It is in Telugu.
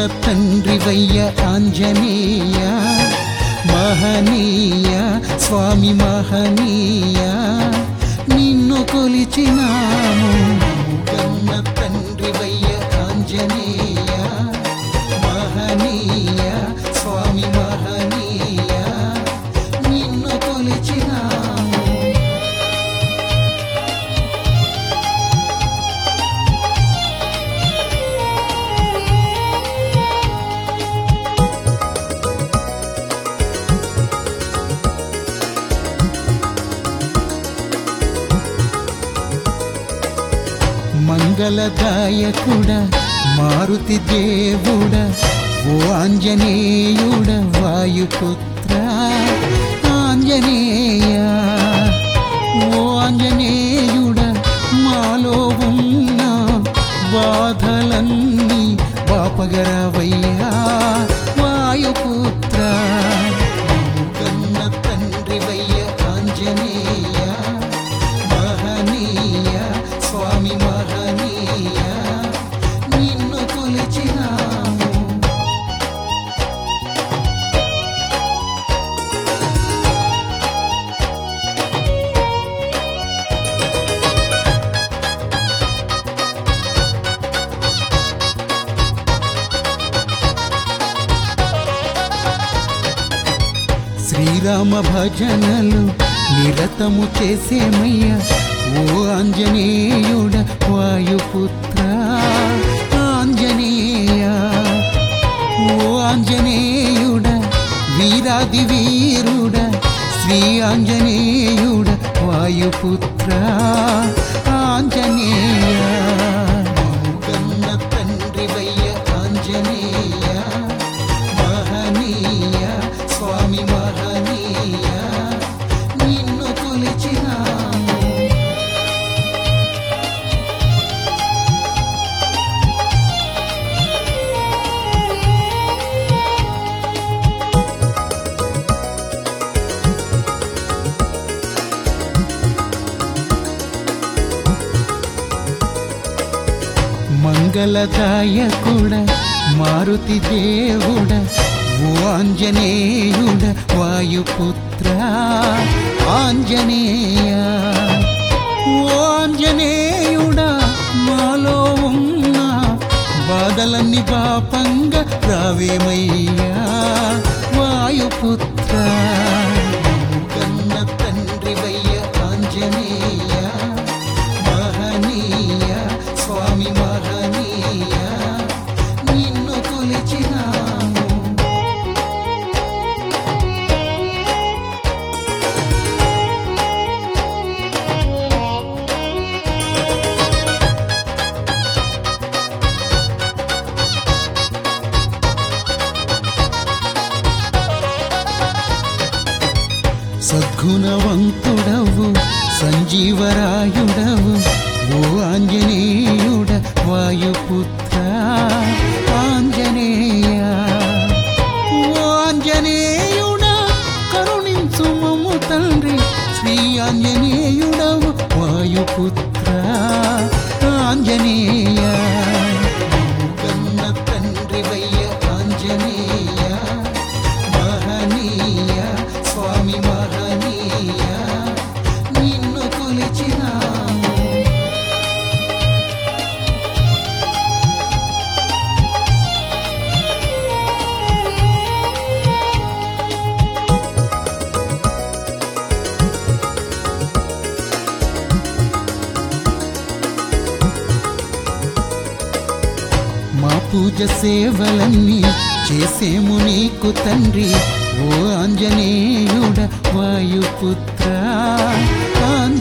తండ్రివయ్య ఆంజనేయ మహనీయ స్వామి మహనీయ నిన్ను కొలిచినాము కన్న తండ్రివయ్య ఆంజనేయ మహనీయ స్వామి మహనీయ నిన్ను కొలిచినాము మంగళదాయకుడ మారుతి దేవుడ ఓ ఆంజనేయుడ వాయుపుత్ర ఆంజనేయ ఓ ఆంజనేయుడ మాలో ఉన్న బాధలన్నీ బాపగరవయ్యా వాయుపుత్ర కన్న తండ్రివయ్య ఆంజనేయ మహనీయ స్వామి మహనీయ నిన్ను కొలిచినాము శ్రీరామ భజనలు నిరతము చేసేమయ్య ఓ ఆంజనేయుడ వాయుపుత్ర ఆంజనేయ ఓ ఆంజనేయుడ వీరాది వీరుడ శ్రీ ఆంజనేయుడ వాయుపుత్ర ఆంజనేయ కన్న తండ్రివయ్య ఆంజనేయ మహనీయ స్వామి మహనీయ నిన్ను కొలిచినాము మంగళదాయకుడ మారుతి దేవుడ ఓ ఆంజనేయుడ వాయుపుత్ర ఆంజనేయ ఓ ఆంజనేయుడ మాలో ఉన్న బాధలన్నీ పాపంగ రావేమయ్యా వాయుపుత్ర కన్న తండ్రివయ్య ఆంజనేయ మహనీయ స్వామి మహనీయ నిన్ను కొలిచినాము సద్గుణవంతుడవు సంజీవరాయుడవు ఓ ఆంజనేయుడ వాయుపుత్ర ఆంజనేయ ఓ ఆంజనేయుడ కరుణించు మమ్ము తండ్రి శ్రీ ఆంజనేయుడవు వాయుపుత్ర ఆంజనేయ కన్న తండ్రివయ్య ఆంజనేయ మహనీయ స్వామి మహనీయ నిన్ను కొలిచినాము మా పూజ సేవలన్నీ చేసేము నీకు తండ్రి ఓ ఆంజనేయుడ వాయుపుత్ర ఆంజనేయ